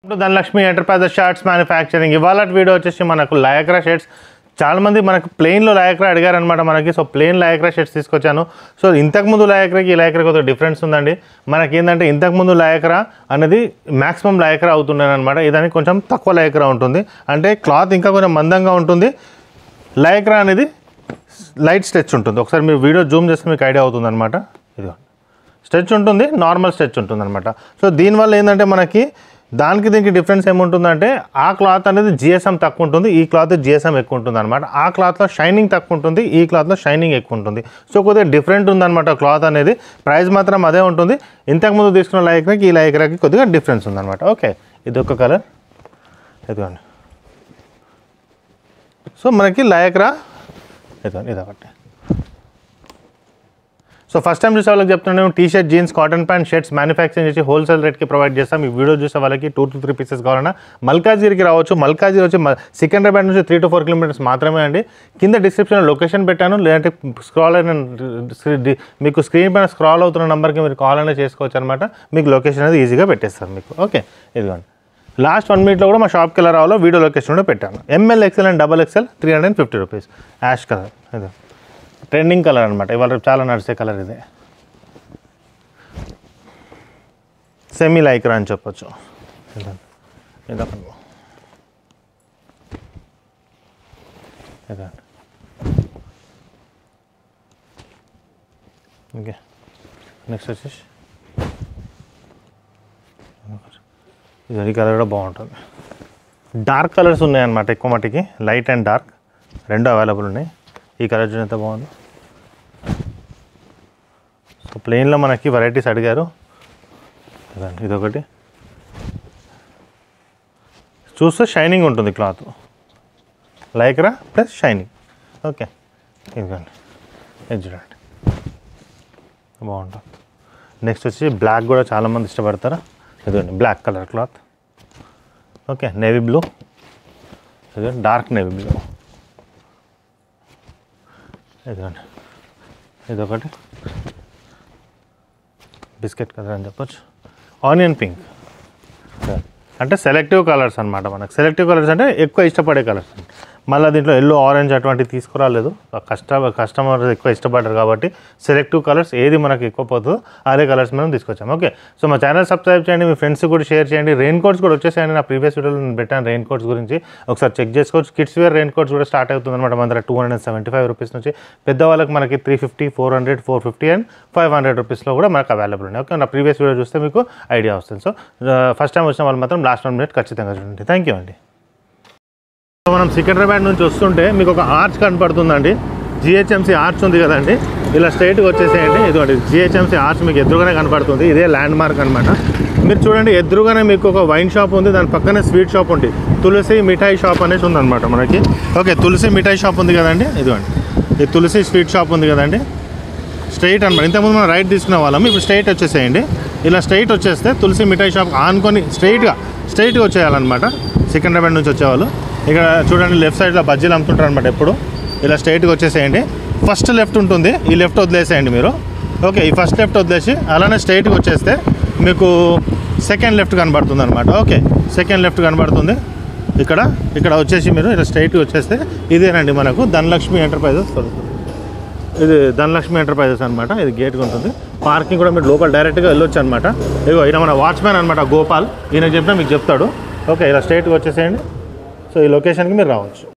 ఇప్పుడు Dhanalakshmi enterprises shirts manufacturing ఇవాళ video వచ్చేసి మనకు లయక్రా షర్ట్స్ చాలా మంది మనకు ప్లెయిన్లో లయక్రా అడిగారు అనమాట మనకి సో ప్లెయిన్ లయక్రా షర్ట్స్ తీసుకొచ్చాను సో ఇంతకుముందు లయక్రాకి ఈ లయక్రా కొద్దిగా డిఫరెన్స్ ఉందండి మనకి ఏంటంటే ఇంతకుముందు లయక్రా అనేది మ్యాక్సిమం లయక్రా అవుతుండే అనమాట ఇదానికి కొంచెం తక్కువ లయక్రా ఉంటుంది అంటే క్లాత్ ఇంకా కొంచెం మందంగా ఉంటుంది లయక్రా అనేది లైట్ స్ట్రెచ్ ఉంటుంది ఒకసారి మీరు వీడియో జూమ్ చేస్తే మీకు ఐడియా అవుతుంది అనమాట ఇదిగో స్ట్రెచ్ ఉంటుంది నార్మల్ స్ట్రెచ్ ఉంటుంది అనమాట సో దీనివల్ల ఏంటంటే మనకి దానికి దీనికి డిఫరెన్స్ ఏముంటుందంటే ఆ క్లాత్ అనేది జిఎస్ఎం తక్కువ ఉంటుంది ఈ క్లాత్ జిఎస్ఎం ఎక్కువ ఉంటుంది అనమాట ఆ క్లాత్లో షైనింగ్ తక్కువ ఉంటుంది ఈ క్లాత్లో షైనింగ్ ఎక్కువ ఉంటుంది సో కొద్దిగా డిఫరెంట్ ఉందన్నమాట క్లాత్ అనేది ప్రైస్ మాత్రం అదే ఉంటుంది ఇంతకుముందు తీసుకున్న లైక్రాకి ఈ లైక్రాకి కొద్దిగా డిఫరెన్స్ ఉందన్నమాట ఓకే ఇది ఒక కలర్ ఇదిగోండి సో మనకి లయక్రా ఇదిగోండి ఇదొకటి సో ఫస్ట్ టైం చూసే వాళ్ళకి చెప్తున్నాను T shirt jeans cotton pant shirts manufacturing చేసి హోల్సేల్ రేట్కి ప్రొవైడ్ చేస్తాం ఈ వీడియో చూసే వాళ్ళకి టూ టు త్రీ పీసెస్ కావాలన్నా మల్కాజిగిరికి రావచ్చు మల్కాజిగిరి వచ్చి మ- సికింద్రాబాద్ నుంచి త్రీ టు ఫోర్ కిలోమీటర్స్ మాత్రమే అండి కింద డిస్క్రిప్షన్లో లొకేషన్ పెట్టాను లేదంటే స్క్రాల్ అయిన మీకు స్క్రీన్ పైన స్క్రాల్ అవుతున్న నెంబర్కి మీరు కాల్ అనేది చేసుకోవచ్చు అనమాట మీకు లొకేషన్ అనేది ఈజీగా పెట్టేస్తారు మీకు ఓకే ఇదిగోండి లాస్ట్ వన్ మినిట్లో కూడా మా షాప్కి ఎలా రావాలో వీడియో లొకేషన్ కూడా పెట్టాను M L XL and double XL three hundred and fifty rupees ash colour ఇది ట్రెండింగ్ కలర్ అనమాట ఇవాళ రేపు చాలా నడిచే కలర్ ఇదే సెమీ లైక్రా అని చెప్పొచ్చు ఇదండి. ఇదొకటి ఇదండి ఓకే నెక్స్ట్ వచ్చేసి ఇది ఈ కలర్ కూడా బాగుంటుంది డార్క్ కలర్స్ ఉన్నాయన్నమాట ఎక్కువ మట్టికి లైట్ అండ్ డార్క్ రెండు అవైలబుల్ ఉన్నాయి ఈ కలర్ చూడండి ఎంత బాగుంది సో ప్లెయిన్లో మనకి వెరైటీస్ అడిగారు ఇదండి ఇదొకటి చూస్తే షైనింగ్ ఉంటుంది cloth lycra plus shining okay ఇదిగోండి ఇది చూడండి బాగుంటుంది నెక్స్ట్ వచ్చి బ్లాక్ కూడా చాలామంది ఇష్టపడతారు ఇదిగోండి black colour cloth okay navy blue ఇది డార్క్ నేవీ బ్లూ ఇదిగోండి ఇదొకటి బిస్కెట్ కలర్ అని చెప్పొచ్చు ఆనియన్ పింక్ అంటే సెలెక్టివ్ కలర్స్ అనమాట మనకు సెలెక్టివ్ కలర్స్ అంటే ఎక్కువ ఇష్టపడే కలర్స్ మళ్ళీ దీంట్లో ఎల్లో ఆరెంజ్ అటువంటివి తీసుకురాలేదు కస్ట కస్టమర్ ఎక్కువ ఇష్టపడరు కాబట్టి సెలెక్టివ్ కలర్స్ ఏది మనకి ఎక్కువ పోతుందో అదే కలర్స్ మనం తీసుకొచ్చాం ఓకే సో మా ఛానల్ సబ్స్క్రైబ్ చేయండి మీ ఫ్రెండ్స్ కూడా షేర్ చేయండి రెయిన్ కోట్స్ కూడా వచ్చేసాయండి నా ప్రీవియస్ వీడియోలో నేను పెట్టాను రెయిన్ కోట్స్ గురించి ఒకసారి చెక్ చేసుకోవచ్చు కిడ్స్ వేర్ రెయిన్ కోట్స్ కూడా స్టార్ట్ అవుతుంది అనమాట మన దగ్గర two hundred seventy five rupees నుంచి పెద్దవాళ్ళకి మనకి three fifty four hundred four fifty and five hundred రూపీస్లో కూడా మనకు అవైలబుల్ ఉన్నాయి ఓకే నా ప్రీవియస్ వీడియో చూస్తే మీకు ఐడియా వస్తుంది సో ఫస్ట్ టైం వచ్చిన వాళ్ళు మాత్రం లాస్ట్ వన్ మినిట్ ఖచ్చితంగా చూడండి థ్యాంక్ యూ అండి సో మనం సికింద్రాబాద్ నుంచి వస్తుంటే మీకు ఒక ఆర్చ్ కనపడుతుందండి జిహెచ్ఎంసీ ఆర్చ్ ఉంది కదండి ఇలా స్ట్రైట్గా వచ్చేసేయండి ఇదిగోండి జిహెచ్ఎంసీ ఆర్చ్ మీకు ఎదురుగానే కనపడుతుంది ఇదే ల్యాండ్ మార్క్ అనమాట మీరు చూడండి ఎదురుగానే మీకు ఒక వైన్ షాప్ ఉంది దాని పక్కనే స్వీట్ షాప్ ఉంది తులసి మిఠాయి షాప్ అనేసి ఉందన్నమాట మనకి ఓకే తులసి మిఠాయి షాప్ ఉంది కదండి ఇదిగోండి ఈ తులసి స్వీట్ షాప్ ఉంది కదండి స్ట్రైట్ అనమాట ఇంతకుముందు మనం రైట్ తీసుకునే వాళ్ళం ఇప్పుడు స్ట్రైట్ వచ్చేసేయండి ఇలా స్ట్రైట్ వచ్చేస్తే తులసి మిఠాయి షాప్ ఆనుకొని స్ట్రైట్గా స్ట్రైట్గా వచ్చేయాలన్నమాట సికింద్రాబాద్ నుంచి వచ్చేవాళ్ళు ఇక్కడ చూడండి లెఫ్ట్ సైడ్లో బజ్జీలు అమ్ముతుంటారు అనమాట ఎప్పుడు ఇలా స్ట్రైట్గా వచ్చేసేయండి ఫస్ట్ లెఫ్ట్ ఉంటుంది ఈ లెఫ్ట్ వదిలేసేయండి మీరు ఓకే ఈ ఫస్ట్ లెఫ్ట్ వదిలేసి అలానే స్ట్రైట్గా వచ్చేస్తే మీకు సెకండ్ లెఫ్ట్ కనబడుతుంది అనమాట ఓకే సెకండ్ లెఫ్ట్ కనబడుతుంది ఇక్కడ ఇక్కడ వచ్చేసి మీరు ఇలా స్ట్రైట్గా వచ్చేస్తే ఇదేనండి మనకు ధనలక్ష్మి ఎంటర్ప్రైజెస్ దొరుకుతుంది ఇది ధనలక్ష్మి ఎంటర్ప్రైజెస్ అనమాట ఇది గేట్ ఉంటుంది పార్కింగ్ కూడా మీరు లోపల డైరెక్ట్గా వెళ్ళొచ్చు అనమాట ఇగో ఈయన మన వాచ్మ్యాన్ అనమాట గోపాల్ ఈయన చెప్పినా మీకు చెప్తాడు ఓకే ఇలా స్ట్రైట్గా వచ్చేసేయండి సో ఈ లొకేషన్కి మీరు రావచ్చు